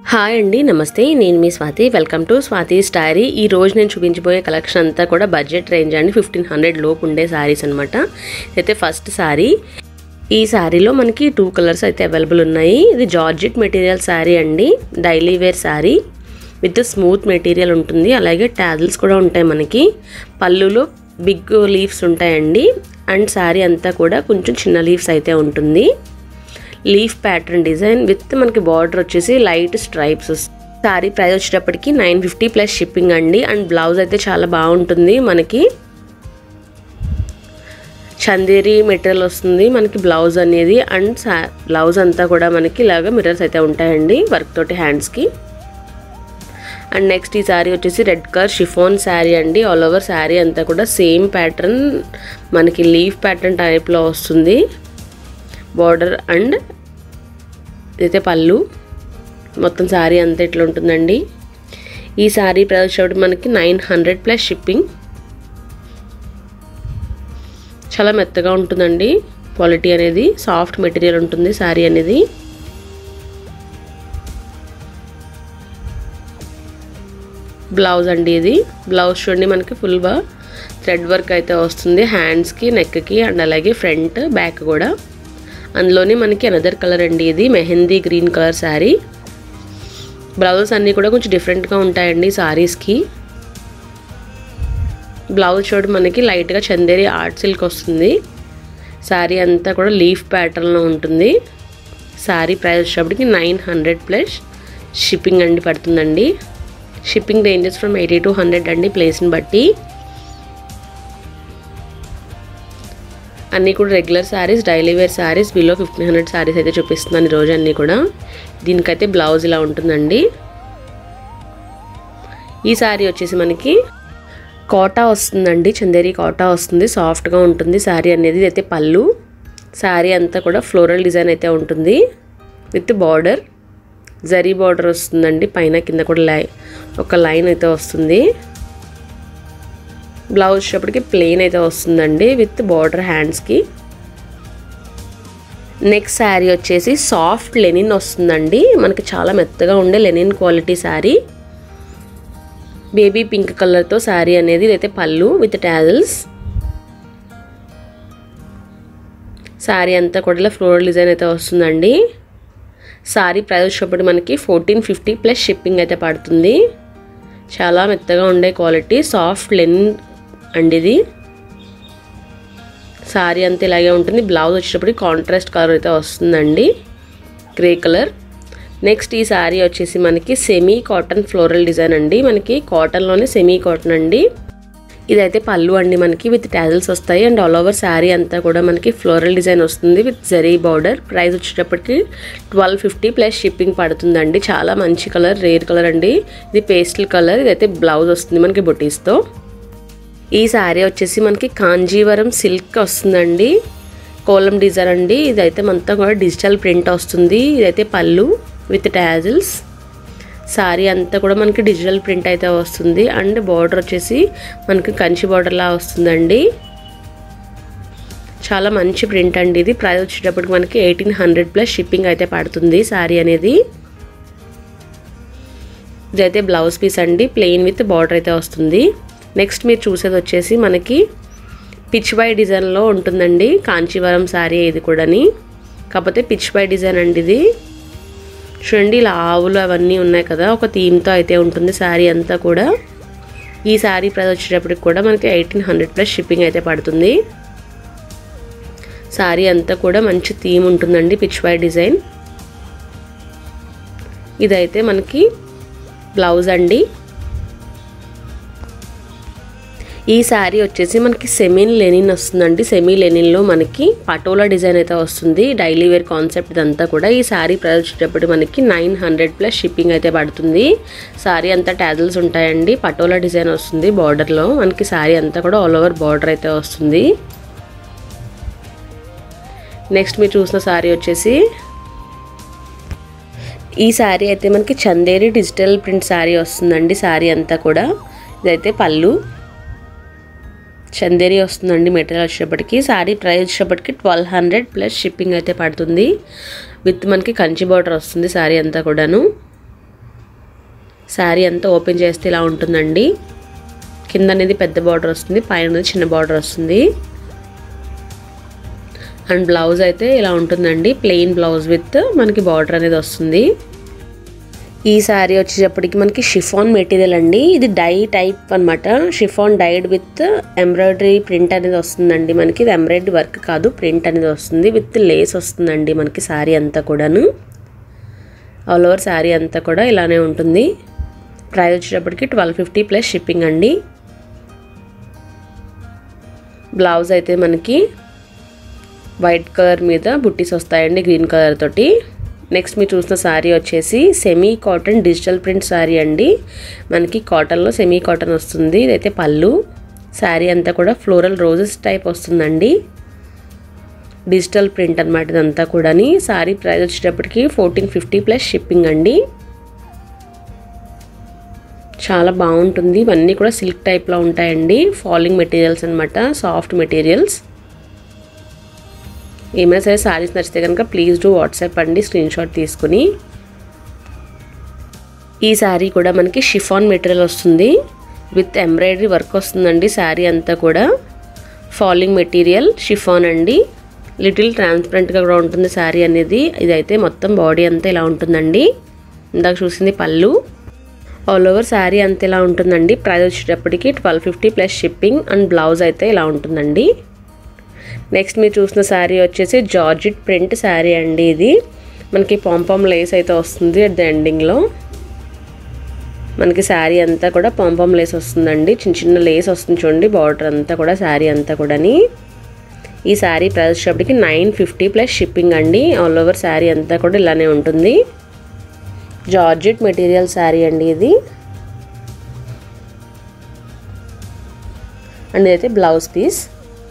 hi అండి నమస్తే నేను మీ Swathi welcome to Swathi starry ఈ రోజు నేను చూపించబోయే కలెక్షన్ అంతా కూడా బడ్జెట్ రేంజ్ అండి ఫిఫ్టీన్ హండ్రెడ్ లోపు ఉండే శారీస్ అనమాట అయితే ఫస్ట్ శారీ ఈ శారీలో మనకి టూ కలర్స్ అయితే అవైలబుల్ ఉన్నాయి ఇది జార్జెట్ మెటీరియల్ శారీ అండి daily wear sari with smooth material ఉంటుంది అలాగే ట్యాజిల్స్ కూడా ఉంటాయి మనకి పళ్ళులో బిగ్ లీవ్స్ ఉంటాయండి అండ్ శారీ అంతా కూడా కొంచెం చిన్న లీవ్స్ అయితే ఉంటుంది లీఫ్ ప్యాటర్న్ డిజైన్ విత్ మనకి బార్డర్ వచ్చేసి లైట్ స్ట్రైప్స్ శారీ ప్రైస్ వచ్చేటప్పటికి నైన్ ఫిఫ్టీ ప్లస్ షిప్పింగ్ అండి అండ్ బ్లౌజ్ అయితే చాలా బాగుంటుంది మనకి చందేరి మెటీరియల్ వస్తుంది మనకి బ్లౌజ్ అనేది అండ్ బ్లౌజ్ అంతా కూడా మనకి ఇలాగ మిర్రర్స్ అయితే ఉంటాయండి వర్క్ తోటి హ్యాండ్స్కి అండ్ నెక్స్ట్ ఈ శారీ వచ్చేసి రెడ్ కలర్ షిఫోన్ శారీ అండి ఆల్ ఓవర్ శారీ అంతా కూడా సేమ్ ప్యాటర్న్ మనకి లీఫ్ ప్యాటర్న్ టైప్లో వస్తుంది బార్డర్ అండ్ ఇదైతే పళ్ళు మొత్తం శారీ అంతా ఇట్లా ఉంటుందండి ఈ శారీ ప్రైస్ వచ్చేటప్పుడు మనకి నైన్ హండ్రెడ్ ప్లస్ షిప్పింగ్ చాలా మెత్తగా ఉంటుందండి క్వాలిటీ అనేది సాఫ్ట్ మెటీరియల్ ఉంటుంది శారీ అనేది బ్లౌజ్ అండి ఇది బ్లౌజ్ చూడండి మనకి ఫుల్గా థ్రెడ్ వర్క్ అయితే వస్తుంది హ్యాండ్స్కి నెక్కి అండ్ అలాగే ఫ్రంట్ బ్యాక్ కూడా అందులోనే మనకి అనదర్ కలర్ అండి ఇది mehndi green colour sari blouses అన్నీ కూడా కొంచెం డిఫరెంట్గా ఉంటాయండి శారీస్కి బ్లౌజ్ చూడ మనకి లైట్గా చందేరి ఆర్ట్ సిల్క్ వస్తుంది శారీ అంతా కూడా లీఫ్ ప్యాటర్న్లో ఉంటుంది శారీ ప్రైస్ వచ్చేటప్పటికి నైన్ హండ్రెడ్ ప్లస్ షిప్పింగ్ అండి పడుతుందండి shipping ranges from eighty to hundred అండి ప్లేస్ని బట్టి అన్నీ కూడా regular saris daily wear saris below fifteen hundred saris అయితే చూపిస్తున్నాను ఈరోజు అన్నీ కూడా దీనికైతే బ్లౌజ్ ఇలా ఉంటుందండి ఈ శారీ వచ్చేసి మనకి కోటా వస్తుందండి చందేరి కోటా వస్తుంది సాఫ్ట్గా ఉంటుంది శారీ అనేది అయితే పళ్ళు శారీ అంతా కూడా ఫ్లోరల్ డిజైన్ అయితే ఉంటుంది విత్ బార్డర్ జరీ బార్డర్ వస్తుందండి పైన కింద కూడా లై ఒక లైన్ అయితే వస్తుంది బ్లౌజ్ వచ్చేటప్పటికి ప్లెయిన్ అయితే వస్తుందండి విత్ బార్డర్ హ్యాండ్స్కి నెక్స్ట్ శారీ వచ్చేసి సాఫ్ట్ లెనిన్ వస్తుందండి మనకి చాలా మెత్తగా ఉండే linen quality sari baby pink కలర్తో శారీ అనేది ఇదైతే పళ్ళు విత్ ట్యాజల్స్ శారీ అంతా కూడా ఫ్లోరల్ డిజైన్ అయితే వస్తుందండి శారీ ప్రైస్ వచ్చేటప్పుడు మనకి ఫోర్టీన్ ఫిఫ్టీ ప్లస్ షిప్పింగ్ అయితే పడుతుంది చాలా మెత్తగా ఉండే క్వాలిటీ సాఫ్ట్ లెనిన్ అండి ఇది శారీ అంతా ఇలాగే ఉంటుంది బ్లౌజ్ వచ్చేటప్పటికి కాంట్రాస్ట్ కలర్ అయితే వస్తుందండి గ్రే కలర్ నెక్స్ట్ ఈ శారీ వచ్చేసి మనకి సెమీ కాటన్ ఫ్లోరల్ డిజైన్ అండి మనకి కాటన్లోనే సెమీ కాటన్ అండి ఇదైతే పళ్ళు అండి మనకి విత్ టాజల్స్ వస్తాయి అండ్ ఆల్ ఓవర్ శారీ అంతా కూడా మనకి ఫ్లోరల్ డిజైన్ వస్తుంది విత్ జరీ బార్డర్ ప్రైస్ వచ్చేటప్పటికి ట్వెల్వ్ ఫిఫ్టీ ప్లస్ షిప్పింగ్ పడుతుందండి చాలా మంచి కలర్ రేర్ కలర్ అండి ఇది పేస్టల్ కలర్ ఇదైతే బ్లౌజ్ వస్తుంది మనకి బొటీస్తో ఈ శారీ వచ్చేసి మనకి కాంజీవరం సిల్క్ వస్తుందండి కోలం డిజైన్ అండి ఇదైతే మనతో కూడా డిజిటల్ ప్రింట్ వస్తుంది ఇదైతే పళ్ళు విత్ ట్యాజిల్స్ శారీ అంతా కూడా మనకి డిజిటల్ ప్రింట్ అయితే వస్తుంది అండ్ బార్డర్ వచ్చేసి మనకి కంచి బార్డర్లా వస్తుందండి చాలా మంచి ప్రింట్ అండి ఇది ప్రైస్ వచ్చేటప్పటికి మనకి ఎయిటీన్ హండ్రెడ్ ప్లస్ షిప్పింగ్ అయితే పడుతుంది శారీ అనేది ఇదైతే బ్లౌజ్ పీస్ అండి ప్లెయిన్ విత్ బార్డర్ అయితే వస్తుంది నెక్స్ట్ మీరు చూసేది వచ్చేసి మనకి పిచ్ బై డిజైన్లో ఉంటుందండి కాంచీవరం శారీ ఇది కూడాని కాకపోతే పిచ్ బై డిజైన్ అండి ఇది చూడండి ఇలా ఆవులు అవన్నీ ఉన్నాయి కదా ఒక థీమ్తో అయితే ఉంటుంది శారీ అంతా కూడా ఈ శారీ ప్రైస్ వచ్చేటప్పటికి కూడా మనకి ఎయిటీన్ హండ్రెడ్ ప్లస్ షిప్పింగ్ అయితే పడుతుంది శారీ అంతా కూడా మంచి థీమ్ ఉంటుందండి పిచ్ బై డిజైన్ ఇదైతే మనకి బ్లౌజ్ అండి ఈ శారీ వచ్చేసి మనకి సెమీన్ లెనిన్ వస్తుందండి సెమీ లెనిన్లో మనకి పటోలా డిజైన్ అయితే వస్తుంది డైలీ వేర్ కాన్సెప్ట్ ఇదంతా కూడా ఈ శారీ ప్రైస్ వచ్చేటప్పుడు మనకి నైన్ హండ్రెడ్ ప్లస్ షిప్పింగ్ అయితే పడుతుంది శారీ అంతా ట్యాజల్స్ ఉంటాయండి పటోలా డిజైన్ వస్తుంది బార్డర్లో మనకి శారీ అంతా కూడా ఆల్ ఓవర్ బార్డర్ అయితే వస్తుంది నెక్స్ట్ మీరు చూసిన శారీ వచ్చేసి ఈ శారీ అయితే మనకి చందేరి డిజిటల్ ప్రింట్ శారీ వస్తుందండి శారీ అంతా కూడా ఇదైతే పళ్ళు చందేరి వస్తుందండి మెటీరియల్ వచ్చేటప్పటికి శారీ ప్రైస్ వచ్చేటప్పటికి ట్వెల్వ్ హండ్రెడ్ ప్లస్ షిప్పింగ్ అయితే పడుతుంది విత్ మనకి కంచి బార్డర్ వస్తుంది శారీ అంతా కూడాను శారీ అంతా ఓపెన్ చేస్తే ఇలా ఉంటుందండి కింద అనేది పెద్ద బార్డర్ వస్తుంది పైన అనేది చిన్న బార్డర్ వస్తుంది అండ్ బ్లౌజ్ అయితే ఇలా ఉంటుందండి ప్లెయిన్ బ్లౌజ్ విత్ మనకి బార్డర్ అనేది వస్తుంది ఈ శారీ వచ్చేటప్పటికి మనకి షిఫాన్ మెటీరియల్ అండి ఇది డై టైప్ అనమాట chiffon dyed with embroidery print అనేది వస్తుందండి మనకి ఇది ఎంబ్రాయిడరీ వర్క్ కాదు ప్రింట్ అనేది వస్తుంది విత్ లేస్ వస్తుందండి మనకి శారీ అంతా కూడాను ఆల్ ఓవర్ శారీ అంతా కూడా ఇలానే ఉంటుంది ప్రైస్ వచ్చేటప్పటికి ట్వెల్వ్ ఫిఫ్టీ ప్లస్ షిప్పింగ్ అండి బ్లౌజ్ అయితే మనకి వైట్ కలర్ మీద బుట్టీస్ వస్తాయండి గ్రీన్ కలర్ తోటి నెక్స్ట్ మీరు చూసిన శారీ వచ్చేసి semi cotton digital print sari అండి మనకి కాటన్లో సెమీ కాటన్ వస్తుంది ఇదైతే పళ్ళు శారీ అంతా కూడా ఫ్లోరల్ రోజెస్ టైప్ వస్తుందండి డిజిటల్ ప్రింట్ అనమాట ఇదంతా కూడాని శారీ ప్రైస్ వచ్చేటప్పటికి ఫోర్టీన్ ఫిఫ్టీ ప్లస్ షిప్పింగ్ అండి చాలా బాగుంటుంది ఇవన్నీ కూడా సిల్క్ టైప్లో ఉంటాయండి ఫాలింగ్ మెటీరియల్స్ అనమాట సాఫ్ట్ మెటీరియల్స్ ఏమైనా సరే శారీస్ నచ్చితే కనుక ప్లీజ్ డూ వాట్సాప్ అండి స్క్రీన్ షాట్ తీసుకుని ఈ శారీ కూడా మనకి షిఫాన్ మెటీరియల్ వస్తుంది విత్ ఎంబ్రాయిడరీ వర్క్ వస్తుందండి శారీ అంతా కూడా ఫాలింగ్ మెటీరియల్ షిఫాన్ అండి లిటిల్ ట్రాన్స్పరెంట్గా కూడా ఉంటుంది శారీ అనేది ఇదైతే మొత్తం బాడీ అంతా ఇలా ఉంటుందండి ఇందాక చూసింది పళ్ళు ఆల్ ఓవర్ శారీ అంతా ఇలా ఉంటుందండి ప్రైస్ వచ్చేటప్పటికి twelve fifty plus shipping and blouse అయితే ఇలా ఉంటుందండి నెక్స్ట్ మీరు చూసిన శారీ వచ్చేసి జార్జిట్ ప్రింట్ శారీ అండి ఇది మనకి పాంపామ్ లేస్ అయితే వస్తుంది అట్ ద ఎండింగ్లో మనకి శారీ అంతా కూడా పాంపామ్ లేస్ వస్తుందండి చిన్న చిన్న లేస్ వస్తుంది చూడండి బార్డర్ అంతా కూడా శారీ అంతా కూడాని ఈ శారీ ప్రైస్ వచ్చేటప్పటికి నైన్ ఫిఫ్టీ ప్లస్ షిప్పింగ్ అండి ఆల్ ఓవర్ శారీ అంతా కూడా ఇలానే ఉంటుంది జార్జిట్ మెటీరియల్ శారీ అండి ఇది అండ్ ఇదైతే బ్లౌజ్ పీస్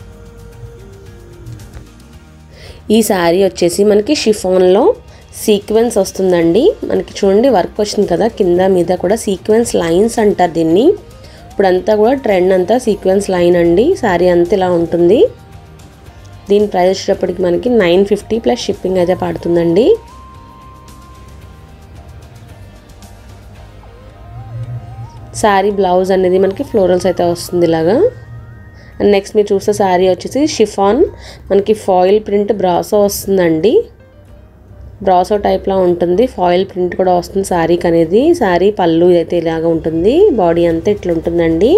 ఈ శారీ వచ్చేసి మనకి షిఫాన్లో సీక్వెన్స్ వస్తుందండి మనకి చూడండి వర్క్ వచ్చింది కదా కింద మీద కూడా సీక్వెన్స్ లైన్స్ అంటారు దీన్ని ఇప్పుడంతా కూడా ట్రెండ్ అంతా సీక్వెన్స్ లైన్ అండి శారీ అంతా ఇలా ఉంటుంది దీని ప్రైస్ వచ్చేటప్పటికి మనకి నైన్ ఫిఫ్టీ ప్లస్ షిప్పింగ్ అయితే పడుతుందండి శారీ బ్లౌజ్ అనేది మనకి ఫ్లోరల్స్ అయితే వస్తుంది ఇలాగా అండ్ నెక్స్ట్ మీరు చూస్తే శారీ వచ్చేసి షిఫాన్ మనకి ఫాయిల్ ప్రింట్ బ్రాసో వస్తుందండి బ్రాసో టైప్లో ఉంటుంది ఫాయిల్ ప్రింట్ కూడా వస్తుంది శారీకి అనేది శారీ పళ్ళు అయితే ఇలాగ ఉంటుంది బాడీ అంతా ఇట్లా ఉంటుందండి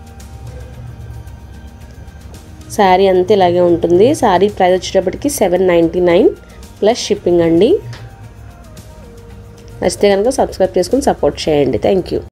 శారీ అంతా ఇలాగే ఉంటుంది శారీ ప్రైస్ వచ్చేటప్పటికి seven ninety nine plus shipping అండి నచ్చితే కనుక సబ్స్క్రైబ్ చేసుకుని సపోర్ట్ చేయండి థ్యాంక్ యూ